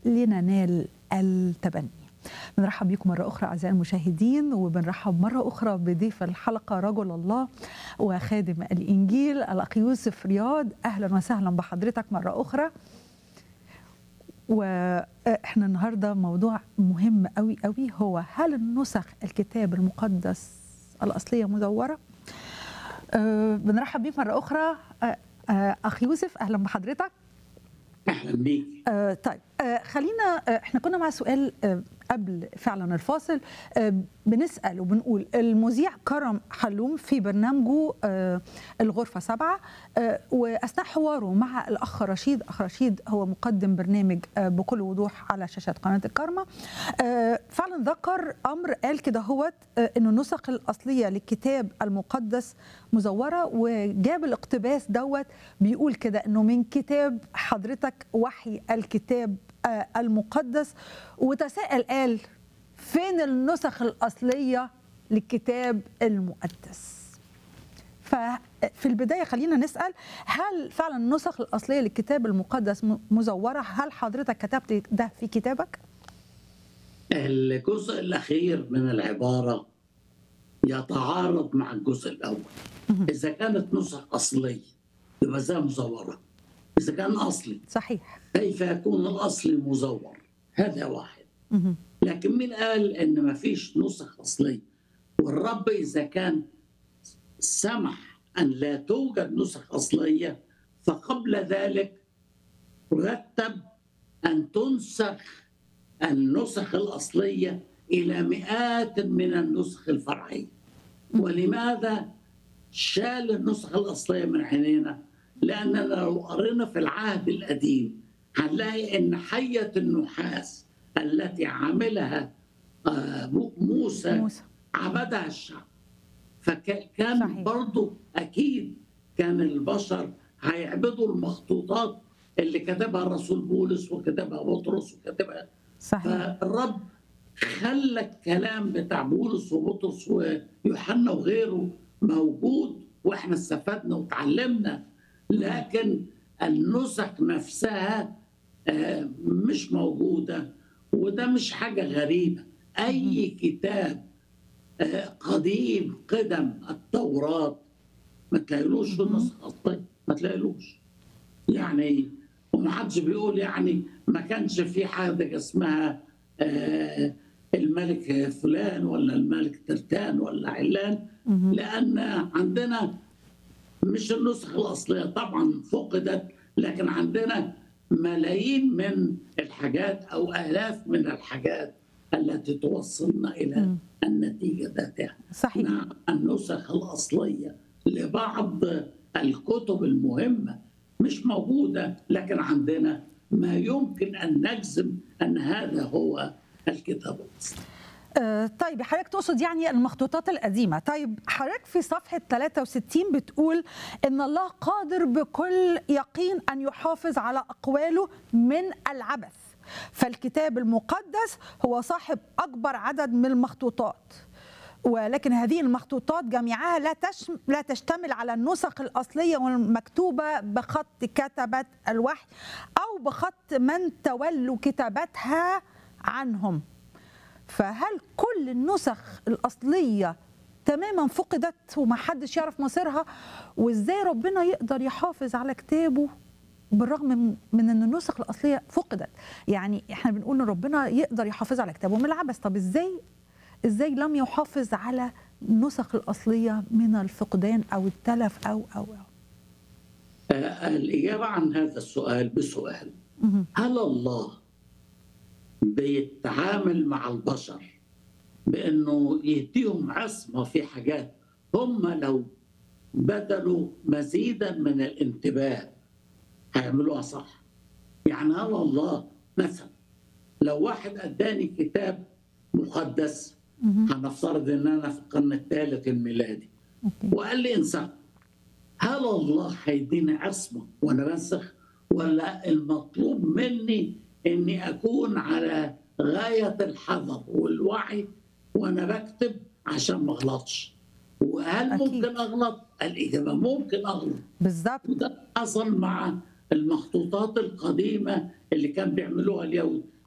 لننال التبني بنرحب بكم مرة أخرى أعزائي المشاهدين وبنرحب مرة أخرى بضيف الحلقة رجل الله وخادم الإنجيل الأخ يوسف رياض أهلا وسهلا بحضرتك مرة أخرى واحنا النهارده موضوع مهم قوي قوي هو هل النسخ الكتاب المقدس الاصليه مزوره؟ أه بنرحب بيك مره اخرى أه أه اخ يوسف اهلا بحضرتك اهلا بيك أه طيب أه خلينا أه احنا كنا مع سؤال أه قبل فعلا الفاصل أه بنسال وبنقول المذيع كرم حلوم في برنامجه أه الغرفه سبعه أه واثناء حواره مع الاخ رشيد اخ رشيد هو مقدم برنامج أه بكل وضوح على شاشه قناه الكرمه أه فعلا ذكر امر قال كده هوت أه انه النسخ الاصليه للكتاب المقدس مزوره وجاب الاقتباس دوت بيقول كده انه من كتاب حضرتك وحي الكتاب المقدس وتساءل قال فين النسخ الأصلية للكتاب المقدس ففي البداية خلينا نسأل هل فعلا النسخ الأصلية للكتاب المقدس مزورة هل حضرتك كتبت ده في كتابك؟ الجزء الأخير من العبارة يتعارض مع الجزء الأول إذا كانت نسخ أصلية يبقى زي مزورة إذا كان أصلي صحيح كيف يكون الأصلي مزور هذا واحد لكن مين قال إن ما فيش نسخ أصلية والرب إذا كان سمح أن لا توجد نسخ أصلية فقبل ذلك رتب أن تنسخ النسخ الأصلية إلى مئات من النسخ الفرعية ولماذا شال النسخ الأصلية من عينينا؟ لأننا لو قرينا في العهد القديم هنلاقي أن حية النحاس التي عملها موسى, موسى. عبدها الشعب فكان صحيح. برضو أكيد كان البشر هيعبدوا المخطوطات اللي كتبها الرسول بولس وكتبها بطرس وكتبها صحيح فالرب خلى الكلام بتاع بولس وبطرس ويوحنا وغيره موجود واحنا استفدنا وتعلمنا لكن النسخ نفسها مش موجودة وده مش حاجة غريبة أي كتاب قديم قدم التوراة ما تلاقيلوش في النسخ أصلي ما تلاقيلوش يعني ومحدش بيقول يعني ما كانش في حاجة اسمها الملك فلان ولا الملك ترتان ولا علان لأن عندنا مش النسخ الأصلية طبعا فقدت لكن عندنا ملايين من الحاجات أو آلاف من الحاجات التي توصلنا إلى م. النتيجة ذاتها صحيح نعم النسخ الأصلية لبعض الكتب المهمة مش موجودة لكن عندنا ما يمكن أن نجزم أن هذا هو الكتاب الأصلي طيب حضرتك تقصد يعني المخطوطات القديمة طيب حضرتك في صفحة 63 بتقول إن الله قادر بكل يقين أن يحافظ على أقواله من العبث فالكتاب المقدس هو صاحب أكبر عدد من المخطوطات ولكن هذه المخطوطات جميعها لا تشم لا تشتمل على النسخ الاصليه والمكتوبه بخط كتبه الوحي او بخط من تولوا كتابتها عنهم فهل كل النسخ الأصلية تماما فقدت وما حدش يعرف مصيرها وازاي ربنا يقدر يحافظ على كتابه بالرغم من ان النسخ الاصليه فقدت يعني احنا بنقول ان ربنا يقدر يحافظ على كتابه من العبث طب ازاي ازاي لم يحافظ على النسخ الاصليه من الفقدان او التلف او او او الاجابه عن هذا السؤال بسؤال هل الله بيتعامل مع البشر بانه يديهم عصمه في حاجات هم لو بذلوا مزيدا من الانتباه هيعملوها صح يعني هل الله مثلا لو واحد اداني كتاب مقدس هنفترض ان انا في القرن الثالث الميلادي وقال لي انسخ هل الله هيديني عصمه وانا بنسخ ولا المطلوب مني اني اكون على غايه الحذر والوعي وانا بكتب عشان ما اغلطش وهل أكيد. ممكن اغلط؟ الاجابه ممكن اغلط بالظبط وده حصل مع المخطوطات القديمه اللي كان بيعملوها اليهود